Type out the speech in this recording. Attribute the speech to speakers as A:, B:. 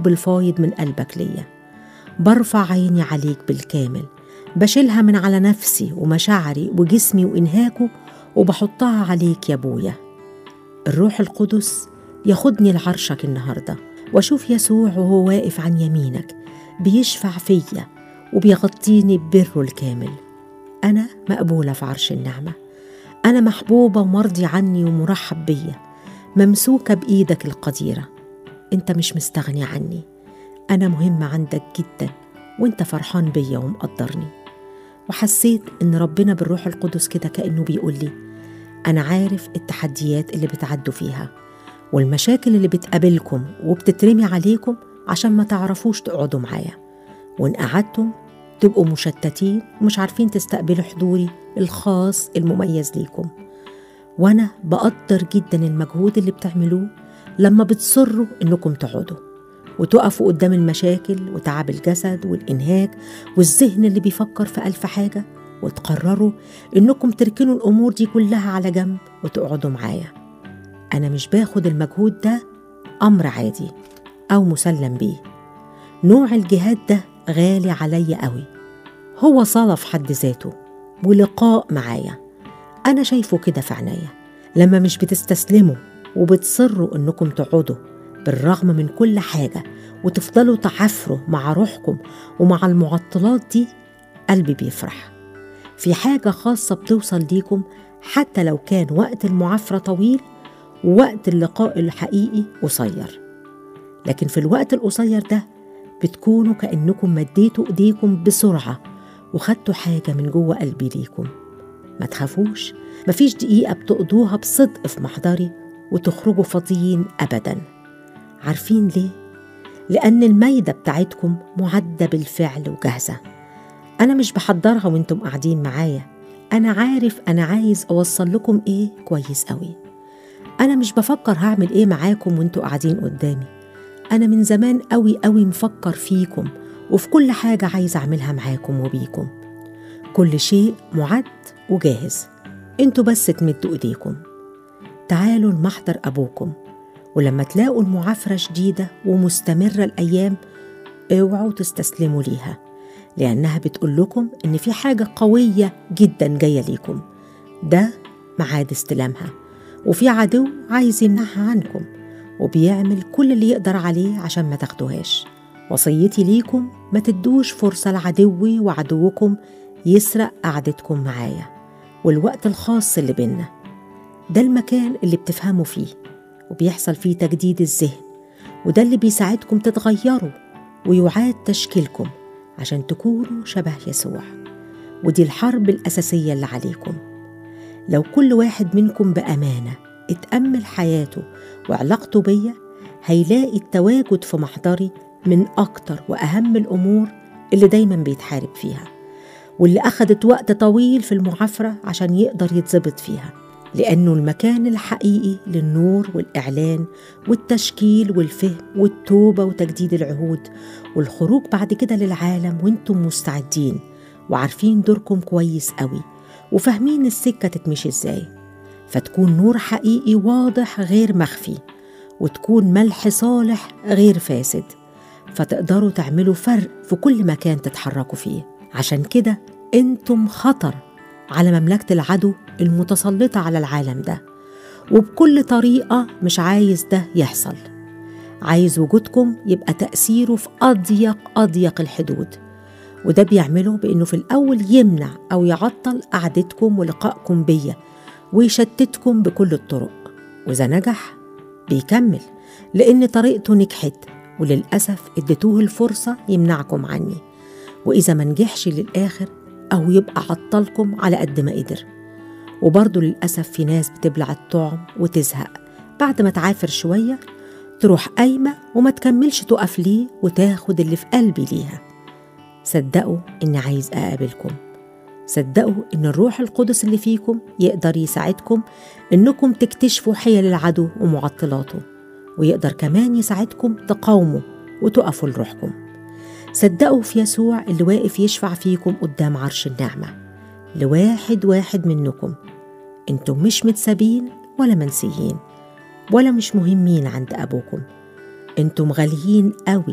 A: الحب الفايض من قلبك ليا برفع عيني عليك بالكامل بشيلها من على نفسي ومشاعري وجسمي وإنهاكه وبحطها عليك يا أبويا الروح القدس ياخدني لعرشك النهارده واشوف يسوع وهو واقف عن يمينك بيشفع فيا وبيغطيني ببره الكامل انا مقبوله في عرش النعمه انا محبوبه ومرضي عني ومرحب بيا ممسوكه بايدك القديره انت مش مستغني عني انا مهمه عندك جدا وانت فرحان بيا ومقدرني وحسيت ان ربنا بالروح القدس كده كانه بيقول لي انا عارف التحديات اللي بتعدوا فيها والمشاكل اللي بتقابلكم وبتترمي عليكم عشان ما تعرفوش تقعدوا معايا وإن قعدتم تبقوا مشتتين ومش عارفين تستقبلوا حضوري الخاص المميز ليكم وأنا بقدر جدا المجهود اللي بتعملوه لما بتصروا إنكم تقعدوا وتقفوا قدام المشاكل وتعب الجسد والإنهاك والذهن اللي بيفكر في ألف حاجة وتقرروا إنكم تركنوا الأمور دي كلها على جنب وتقعدوا معايا أنا مش باخد المجهود ده أمر عادي أو مسلم بيه نوع الجهاد ده غالي عليا قوي هو صلاة في حد ذاته ولقاء معايا أنا شايفه كده في عينيا لما مش بتستسلموا وبتصروا إنكم تقعدوا بالرغم من كل حاجة وتفضلوا تعافروا مع روحكم ومع المعطلات دي قلبي بيفرح في حاجة خاصة بتوصل ليكم حتى لو كان وقت المعافرة طويل ووقت اللقاء الحقيقي قصير لكن في الوقت القصير ده بتكونوا كأنكم مديتوا إيديكم بسرعة وخدتوا حاجة من جوه قلبي ليكم ما تخافوش مفيش دقيقة بتقضوها بصدق في محضري وتخرجوا فاضيين أبدا عارفين ليه؟ لأن المايدة بتاعتكم معدة بالفعل وجاهزة أنا مش بحضرها وانتم قاعدين معايا أنا عارف أنا عايز أوصل لكم إيه كويس قوي أنا مش بفكر هعمل إيه معاكم وانتوا قاعدين قدامي أنا من زمان قوي قوي مفكر فيكم وفي كل حاجة عايز أعملها معاكم وبيكم كل شيء معد وجاهز انتوا بس تمدوا ايديكم تعالوا لمحضر أبوكم ولما تلاقوا المعافرة شديدة ومستمرة الأيام اوعوا تستسلموا ليها لأنها بتقول لكم إن في حاجة قوية جدا جاية ليكم ده ميعاد استلامها وفي عدو عايز يمنعها عنكم وبيعمل كل اللي يقدر عليه عشان ما تاخدوهاش وصيتي ليكم ما تدوش فرصة لعدوي وعدوكم يسرق قعدتكم معايا والوقت الخاص اللي بينا ده المكان اللي بتفهموا فيه وبيحصل فيه تجديد الذهن وده اللي بيساعدكم تتغيروا ويعاد تشكيلكم عشان تكونوا شبه يسوع ودي الحرب الأساسية اللي عليكم لو كل واحد منكم بأمانة اتأمل حياته وعلاقته بيا هيلاقي التواجد في محضري من أكتر وأهم الأمور اللي دايما بيتحارب فيها واللي أخدت وقت طويل في المعافرة عشان يقدر يتظبط فيها لأنه المكان الحقيقي للنور والإعلان والتشكيل والفهم والتوبة وتجديد العهود والخروج بعد كده للعالم وانتم مستعدين وعارفين دوركم كويس قوي وفاهمين السكة تتمشي ازاي فتكون نور حقيقي واضح غير مخفي وتكون ملح صالح غير فاسد فتقدروا تعملوا فرق في كل مكان تتحركوا فيه عشان كده انتم خطر على مملكة العدو المتسلطة على العالم ده وبكل طريقة مش عايز ده يحصل عايز وجودكم يبقى تأثيره في أضيق أضيق الحدود وده بيعمله بإنه في الأول يمنع أو يعطل قعدتكم ولقائكم بيا ويشتتكم بكل الطرق وإذا نجح بيكمل لأن طريقته نجحت وللأسف اديتوه الفرصة يمنعكم عني وإذا ما نجحش للآخر أو يبقى عطلكم على قد ما قدر وبرضه للأسف في ناس بتبلع الطعم وتزهق بعد ما تعافر شوية تروح قايمة وما تكملش تقف ليه وتاخد اللي في قلبي ليها صدقوا إني عايز أقابلكم صدقوا إن الروح القدس اللي فيكم يقدر يساعدكم إنكم تكتشفوا حيل العدو ومعطلاته ويقدر كمان يساعدكم تقاوموا وتقفوا لروحكم صدقوا في يسوع اللي واقف يشفع فيكم قدام عرش النعمة لواحد واحد منكم انتم مش متسابين ولا منسيين ولا مش مهمين عند أبوكم انتم غاليين قوي